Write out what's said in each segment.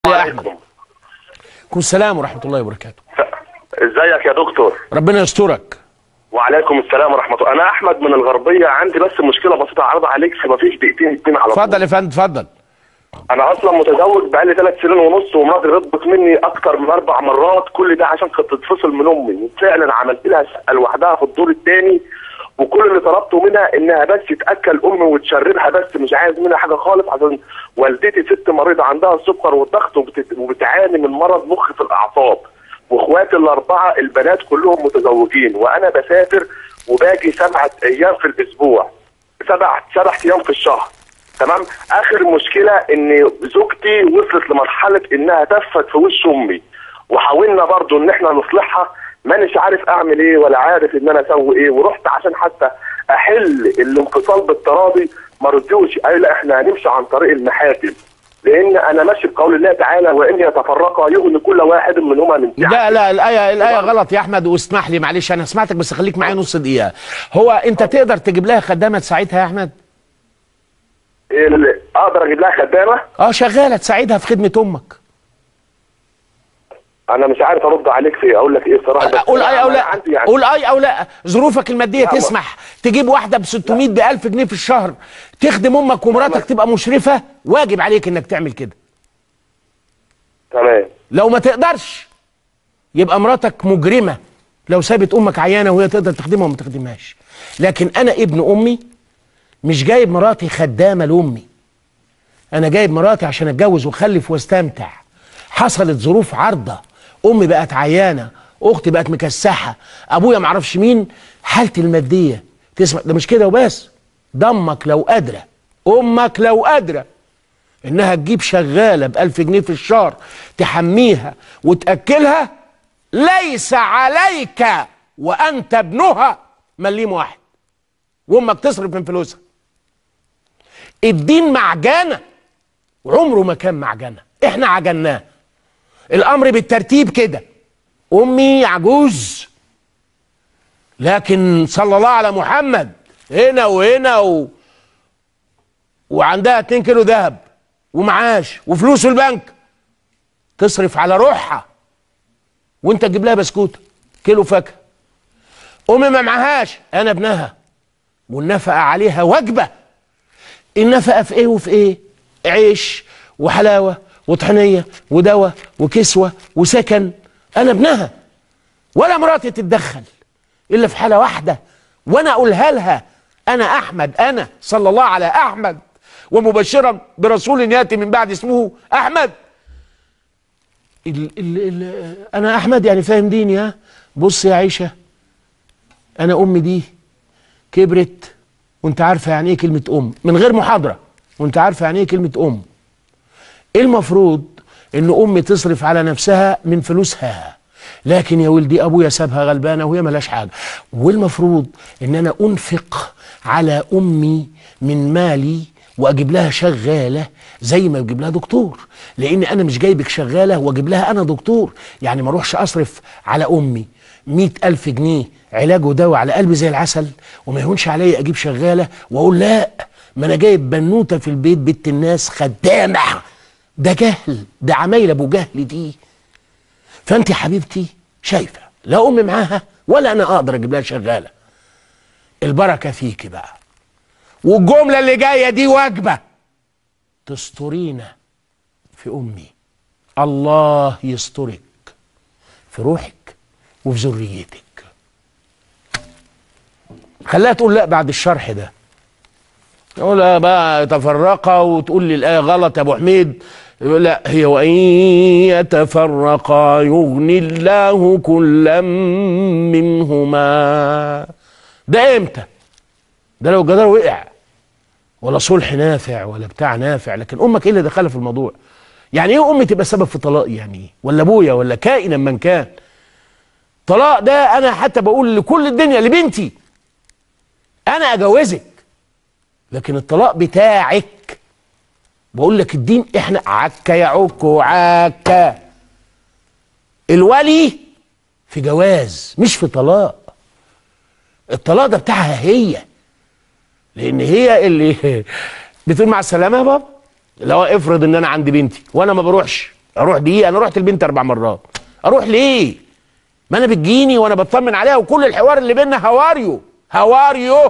يا احمد عليكم السلام ورحمه الله وبركاته ازيك يا دكتور ربنا يسترك وعليكم السلام ورحمه الله انا احمد من الغربيه عندي بس مشكله بسيطه اعرضها عليك في مفيش دقيقتين اتنين على طول اتفضل يا فندم اتفضل انا اصلا متزوج بقالي ثلاث سنين ونص ومراتي غضبت مني اكتر من اربع مرات كل ده عشان كانت تتفصل من امي وفعلا عملت لها شقه لوحدها في الدور الثاني وكل اللي طلبته منها انها بس تاكل امي وتشربها بس مش عايز منها حاجه خالص عشان والدتي ست مريضه عندها السكر والضغط وبت- وبتعاني من مرض مخ في الاعصاب واخواتي الاربعه البنات كلهم متزوجين وانا بسافر وباجي سبعه ايام في الاسبوع سبع سبع ايام في الشهر تمام اخر مشكله ان زوجتي وصلت لمرحله انها تفت في وش امي وحاولنا برضو ان احنا نصلحها مانيش عارف اعمل ايه ولا عارف ان انا اسوي ايه ورحت عشان حتى احل الانفصال بالتراضي ما ردوش قال لا احنا هنمشي عن طريق المحاكم لان انا ماشي بقول الله تعالى وان يتفرقا يغني كل واحد منهما من سعته لا لا الايه الايه غلط يا احمد واسمح لي معلش انا سمعتك بس خليك معايا نص دقيقه هو انت تقدر تجيب لها خدامه تساعدها يا احمد ال- اقدر اجيب لها خدامه اه شغاله تساعدها في خدمه امك انا مش عارف ارد عليك في اقول لك ايه الصراحه بس قول اي او أنا لا عندي يعني قول اي او لا ظروفك الماديه لا، ما- تسمح تجيب واحده ب 600 ب 1000 جنيه في الشهر تخدم امك ومراتك تبقى مشرفه واجب عليك انك تعمل كده تمام لو ما تقدرش يبقى مراتك مجرمه لو سابت امك عيانه وهي تقدر تخدمها وما تخدمهاش لكن انا ابن امي مش جايب مراتي خدامه لامي انا جايب مراتي عشان اتجوز واخلف واستمتع حصلت ظروف عارضه امي بقت عيانه اختي بقت مكسحه ابويا معرفش مين حالتي الماديه تسمع ده مش كده وبس ضمك لو قادره امك لو قادره انها تجيب شغاله بألف جنيه في الشهر تحميها وتاكلها ليس عليك وانت ابنها مليم واحد وامك تصرف من فلوسها الدين معجنه وعمره ما كان معجنه احنا عجناه الامر بالترتيب كده امي عجوز لكن صلى الله على محمد هنا وهنا و... وعندها 2 كيلو ذهب ومعاش وفلوس في البنك تصرف على روحها وانت تجيب لها بسكوته كيلو فاكهه امي ما معهاش انا ابنها والنفقه عليها واجبه النفقه في ايه وفي ايه عيش وحلاوه وطحنيه ودواء وكسوه وسكن انا ابنها ولا مراتي تتدخل الا في حاله واحده وانا اقولها لها انا احمد انا صلى الله على احمد ومبشرا برسول ياتي من بعد اسمه احمد ال ال ال انا احمد يعني فاهم ديني ها بص يا عيشه انا امي دي كبرت وانت عارفه يعني ايه كلمه ام من غير محاضره وانت عارفه يعني ايه كلمه ام المفروض ان امي تصرف على نفسها من فلوسها لكن يا ولدي ابويا سابها غلبانه وهي ملهاش حاجه والمفروض ان انا انفق على امي من مالي واجيب لها شغاله زي ما بجيب لها دكتور لان انا مش جايبك شغاله واجيب لها انا دكتور يعني ما اروحش اصرف على امي مئة ألف جنيه علاج ودواء على قلبي زي العسل وما يهونش عليا اجيب شغاله واقول لا ما انا جايب بنوته في البيت بنت الناس خدامه ده جهل ده عمايل ابو جهل دي فانت يا حبيبتي شايفه لا امي معاها ولا انا اقدر اجيب لها شغاله البركه فيكي بقى والجمله اللي جايه دي واجبه تسترينا في امي الله يسترك في روحك وفي ذريتك خليها تقول لا بعد الشرح ده يقول بقى تفرقا وتقول لي الآية غلط يا أبو حميد يقول لا هي وإن يتفرقا يغني الله كلا منهما ده إمتى؟ ده لو الجدار وقع ولا صلح نافع ولا بتاع نافع لكن أمك إيه اللي دخلها في الموضوع؟ يعني إيه أمي تبقى سبب في طلاقي يعني؟ ولا أبويا ولا كائنا من كان؟ طلاق ده أنا حتى بقول لكل الدنيا لبنتي أنا أجوزك لكن الطلاق بتاعك بقول لك الدين احنا عكا يعك عكا الولي في جواز مش في طلاق الطلاق ده بتاعها هي لان هي اللي بتقول مع السلامه يا بابا لو افرض ان انا عندي بنتي وانا ما بروحش اروح دقيقه انا رحت البنت اربع مرات اروح ليه ما انا بتجيني وانا بطمن عليها وكل الحوار اللي بينا هواريو هواريو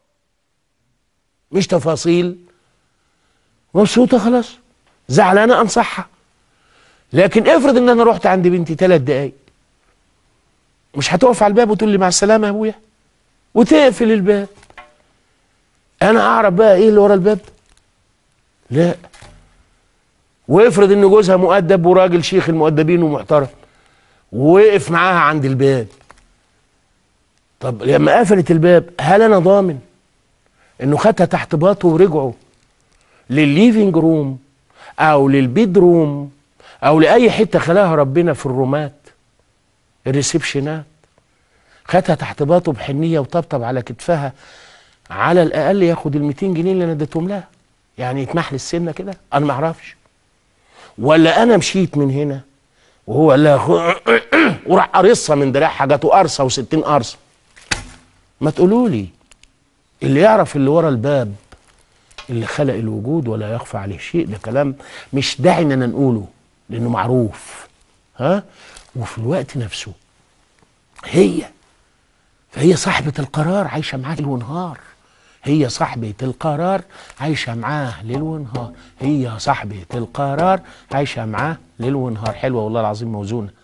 مش تفاصيل مبسوطه خلاص زعلانه انصحها لكن افرض ان انا رحت عند بنتي ثلاث دقايق مش هتقف على الباب وتقول لي مع السلامه يا ابويا وتقفل الباب انا اعرف بقى ايه اللي ورا الباب لا وافرض ان جوزها مؤدب وراجل شيخ المؤدبين ومحترم ووقف معاها عند الباب طب لما قفلت الباب هل انا ضامن انه خدها تحت باطه ورجعوا للليفينج روم او للبيد روم او لاي حته خلاها ربنا في الرومات الريسبشنات خدها تحت باطه بحنيه وطبطب على كتفها على الاقل ياخد ال 200 جنيه اللي انا اديتهم لها يعني يتمح لي السنه كده انا ما اعرفش ولا انا مشيت من هنا وهو قال لها خو- وراح قرصها من دراعها جاته قرصه و60 قرصه ما تقولوا لي اللي يعرف اللي ورا الباب اللي خلق الوجود ولا يخفى عليه شيء ده كلام مش داعي اننا نقوله لانه معروف ها وفي الوقت نفسه هي فهي صاحبة القرار عايشة معاه ليل ونهار هي صاحبة القرار عايشة معاه ليل ونهار هي صاحبة القرار عايشة معاه ليل ونهار حلوة والله العظيم موزونة